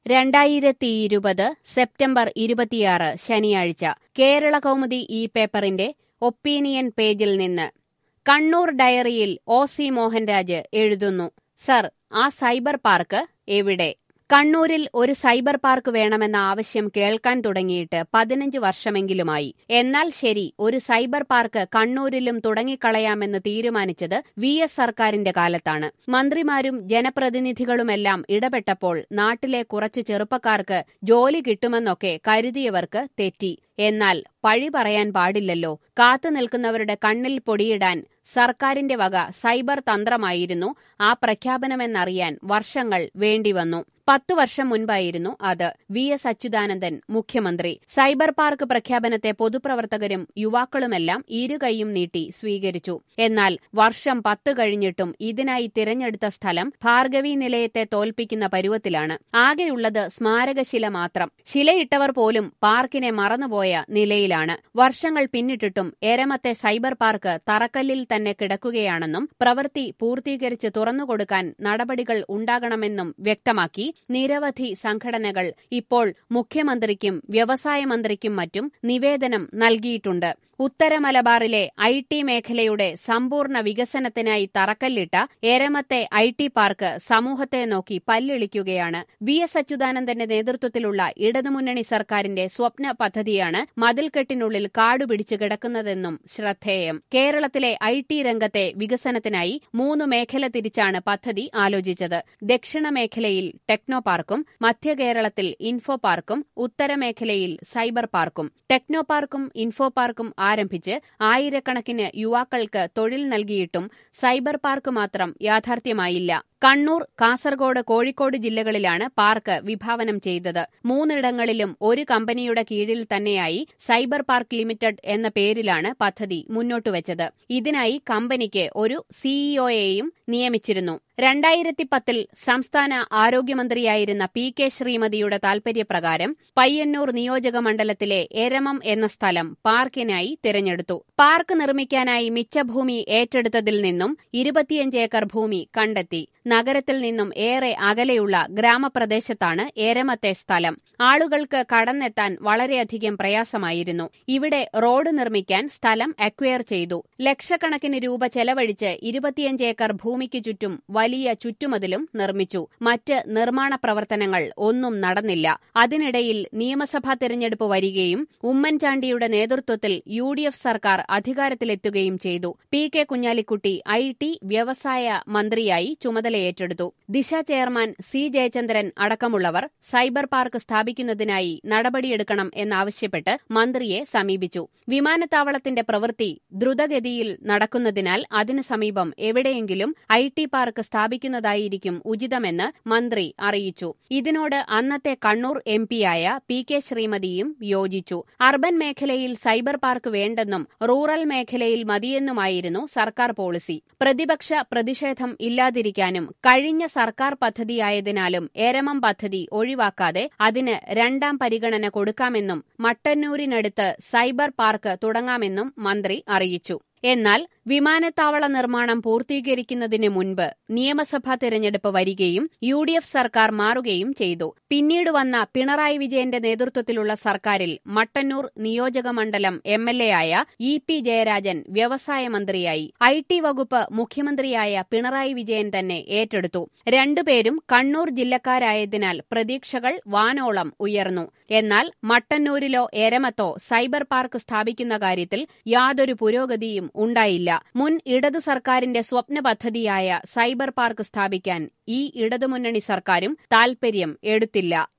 രണ്ടായിരത്തി ഇരുപത് സെപ്റ്റംബർ ഇരുപത്തിയാറ് ശനിയാഴ്ച കേരള കൗമുദി ഈ പേപ്പറിന്റെ ഒപ്പീനിയൻ പേജിൽ നിന്ന് കണ്ണൂർ ഡയറിയിൽ ഒ സി മോഹൻരാജ് എഴുതുന്നു സർ ആ സൈബർ പാർക്ക് എവിടെ കണ്ണൂരിൽ ഒരു സൈബർ പാർക്ക് വേണമെന്ന ആവശ്യം കേൾക്കാൻ തുടങ്ങിയിട്ട് പതിനഞ്ച് വർഷമെങ്കിലുമായി എന്നാൽ ശരി ഒരു സൈബർ പാർക്ക് കണ്ണൂരിലും തുടങ്ങിക്കളയാമെന്ന് തീരുമാനിച്ചത് വി എസ് സർക്കാരിന്റെ കാലത്താണ് മന്ത്രിമാരും ജനപ്രതിനിധികളുമെല്ലാം ഇടപെട്ടപ്പോൾ നാട്ടിലെ കുറച്ചു ചെറുപ്പക്കാർക്ക് ജോലി കിട്ടുമെന്നൊക്കെ കരുതിയവർക്ക് തെറ്റി എന്നാൽ പഴി പറയാൻ പാടില്ലല്ലോ കാത്തു നിൽക്കുന്നവരുടെ കണ്ണിൽ പൊടിയിടാൻ സർക്കാരിന്റെ വക സൈബർ തന്ത്രമായിരുന്നു ആ പ്രഖ്യാപനമെന്നറിയാൻ വർഷങ്ങൾ വേണ്ടിവന്നു പത്തു വർഷം മുൻപായിരുന്നു അത് വി എസ് അച്യുതാനന്ദൻ മുഖ്യമന്ത്രി സൈബർ പാർക്ക് പ്രഖ്യാപനത്തെ പൊതുപ്രവർത്തകരും യുവാക്കളുമെല്ലാം ഇരുകൈയും നീട്ടി സ്വീകരിച്ചു എന്നാൽ വർഷം പത്ത് കഴിഞ്ഞിട്ടും ഇതിനായി തിരഞ്ഞെടുത്ത സ്ഥലം ഭാർഗവി നിലയത്തെ തോൽപ്പിക്കുന്ന പരുവത്തിലാണ് ആകെയുള്ളത് സ്മാരകശില മാത്രം ശിലയിട്ടവർ പോലും പാർക്കിനെ മറന്നുപോയ നിലയിലാണ് വർഷങ്ങൾ പിന്നിട്ടിട്ടും എരമത്തെ സൈബർ പാർക്ക് തറക്കല്ലിൽ തന്നെ കിടക്കുകയാണെന്നും പ്രവൃത്തി പൂർത്തീകരിച്ച് തുറന്നുകൊടുക്കാൻ നടപടികൾ ഉണ്ടാകണമെന്നും വ്യക്തമാക്കി നിരവധി സംഘടനകൾ ഇപ്പോൾ മുഖ്യമന്ത്രിക്കും വ്യവസായ മന്ത്രിക്കും മറ്റും നിവേദനം നൽകിയിട്ടുണ്ട് ഉത്തര മലബാറിലെ ഐ ടി മേഖലയുടെ സമ്പൂർണ്ണ വികസനത്തിനായി തറക്കല്ലിട്ട എരമത്തെ ഐ ടി പാർക്ക് സമൂഹത്തെ നോക്കി പല്ലിളിക്കുകയാണ് വി എസ് അച്യുതാനന്ദന്റെ നേതൃത്വത്തിലുള്ള ഇടതുമുന്നണി സർക്കാരിന്റെ സ്വപ്ന പദ്ധതിയാണ് മതിൽക്കെട്ടിനുള്ളിൽ കാടുപിടിച്ചു കിടക്കുന്നതെന്നും ശ്രദ്ധേയം കേരളത്തിലെ ഐ ടി രംഗത്തെ വികസനത്തിനായി മൂന്ന് മേഖല തിരിച്ചാണ് പദ്ധതി ആലോചിച്ചത് ദക്ഷിണ മേഖലയിൽ ടെക്നോ പാർക്കും മധ്യ കേരളത്തിൽ ഇൻഫോ പാർക്കും ഉത്തരമേഖലയിൽ സൈബർ പാർക്കും ടെക്നോ പാർക്കും ഇൻഫോ പാർക്കും ആരംഭിച്ച് ആയിരക്കണക്കിന് യുവാക്കൾക്ക് തൊഴിൽ നൽകിയിട്ടും സൈബർ പാർക്ക് മാത്രം യാഥാർത്ഥ്യമായില്ല കണ്ണൂർ കാസർഗോഡ് കോഴിക്കോട് ജില്ലകളിലാണ് പാർക്ക് വിഭാവനം ചെയ്തത് മൂന്നിടങ്ങളിലും ഒരു കമ്പനിയുടെ കീഴിൽ തന്നെയായി സൈബർ പാർക്ക് ലിമിറ്റഡ് എന്ന പേരിലാണ് പദ്ധതി മുന്നോട്ടുവച്ചത് ഇതിനായി കമ്പനിക്ക് ഒരു സിഇഒയെയും നിയമിച്ചിരുന്നു രണ്ടായിരത്തി പത്തിൽ സംസ്ഥാന ആരോഗ്യമന്ത്രിയായിരുന്ന പി കെ ശ്രീമതിയുടെ താൽപര്യപ്രകാരം പയ്യന്നൂർ നിയോജക മണ്ഡലത്തിലെ എരമം എന്ന സ്ഥലം പാർക്കിനായി തിരഞ്ഞെടുത്തു പാർക്ക് നിർമ്മിക്കാനായി മിച്ചഭൂമി ഏറ്റെടുത്തതിൽ നിന്നും ഇരുപത്തിയഞ്ച് ഏക്കർ ഭൂമി കണ്ടെത്തി നഗരത്തിൽ നിന്നും ഏറെ അകലെയുള്ള ഗ്രാമപ്രദേശത്താണ് ഏരമത്തെ സ്ഥലം ആളുകൾക്ക് കടന്നെത്താൻ വളരെയധികം പ്രയാസമായിരുന്നു ഇവിടെ റോഡ് നിർമ്മിക്കാൻ സ്ഥലം അക്വയർ ചെയ്തു ലക്ഷക്കണക്കിന് രൂപ ചെലവഴിച്ച് ഇരുപത്തിയഞ്ച് ഏക്കർ ഭൂമിക്ക് ചുറ്റും വലിയ ചുറ്റുമതിലും നിർമ്മിച്ചു മറ്റ് നിർമ്മാണ പ്രവർത്തനങ്ങൾ ഒന്നും നടന്നില്ല അതിനിടയിൽ നിയമസഭാ തെരഞ്ഞെടുപ്പ് വരികയും ഉമ്മൻചാണ്ടിയുടെ നേതൃത്വത്തിൽ യു ഡി എഫ് സർക്കാർ അധികാരത്തിലെത്തുകയും ചെയ്തു P K Kunhalikutty I T വ്യവസായ മന്ത്രിയായി ചുമതലയേറ്റെടുത്തു ദിശ ചെയർമാൻ സി ജയചന്ദ്രൻ അടക്കമുള്ളവർ സൈബർ പാർക്ക് സ്ഥാപിക്കുന്നതിനായി നടപടിയെടുക്കണം എന്നാവശ്യപ്പെട്ട് മന്ത്രിയെ സമീപിച്ചു വിമാനത്താവളത്തിന്റെ പ്രവൃത്തി ദ്രുതഗതിയിൽ നടക്കുന്നതിനാൽ അതിനു സമീപം എവിടെയെങ്കിലും ഐ ടി പാർക്ക് സ്ഥാപിക്കുന്നതായിരിക്കും ഉചിതമെന്ന് മന്ത്രി അറിയിച്ചു ഇതിനോട് അന്നത്തെ കണ്ണൂർ എം പിയായ പി കെ ശ്രീമതിയും യോജിച്ചു അർബൻ മേഖലയിൽ സൈബർ പാർക്ക് വേണ്ടെന്നും റൂറൽ മേഖലയിൽ മതിയെന്നുമായിരുന്നു സർക്കാർ പോളിസി പ്രതിപക്ഷ പ്രതിഷേധം ഇല്ലാതിരിക്കാനും കഴിഞ്ഞ സർക്കാർ പദ്ധതിയായതിനാലും ഏരമം പദ്ധതി ഒഴിവാക്കാതെ അതിന് രണ്ടാം പരിഗണന കൊടുക്കാമെന്നും മട്ടന്നൂരിനടുത്ത് സൈബർ പാർക്ക് തുടങ്ങാമെന്നും മന്ത്രി അറിയിച്ചു എന്നാൽ വിമാനത്താവള നിർമ്മാണം പൂർത്തീകരിക്കുന്നതിന് മുൻപ് നിയമസഭാ തെരഞ്ഞെടുപ്പ് വരികയും യു ഡി എഫ് സർക്കാർ മാറുകയും ചെയ്തു പിന്നീട് വന്ന പിണറായി വിജയന്റെ നേതൃത്വത്തിലുള്ള സർക്കാരിൽ മട്ടന്നൂർ നിയോജക മണ്ഡലം എം എൽ എ ആയ ഇ പി ജയരാജൻ വ്യവസായ മന്ത്രിയായി ഐ ടി വകുപ്പ് മുഖ്യമന്ത്രിയായ പിണറായി വിജയൻ തന്നെ ഏറ്റെടുത്തു രണ്ടുപേരും കണ്ണൂർ ജില്ലക്കാരായതിനാൽ പ്രതീക്ഷകൾ വാനോളം ഉയർന്നു എന്നാൽ മട്ടന്നൂരിലോ എരമത്തോ സൈബർ പാർക്ക് സ്ഥാപിക്കുന്ന കാര്യത്തിൽ യാതൊരു പുരോഗതിയും ഉണ്ടായില്ല മുൻ ഇടതു സർക്കാരിന്റെ സ്വപ്ന പദ്ധതിയായ സൈബർ പാർക്ക് സ്ഥാപിക്കാൻ ഈ ഇടതുമുന്നണി സർക്കാരും താൽപര്യം എടുത്തില്ല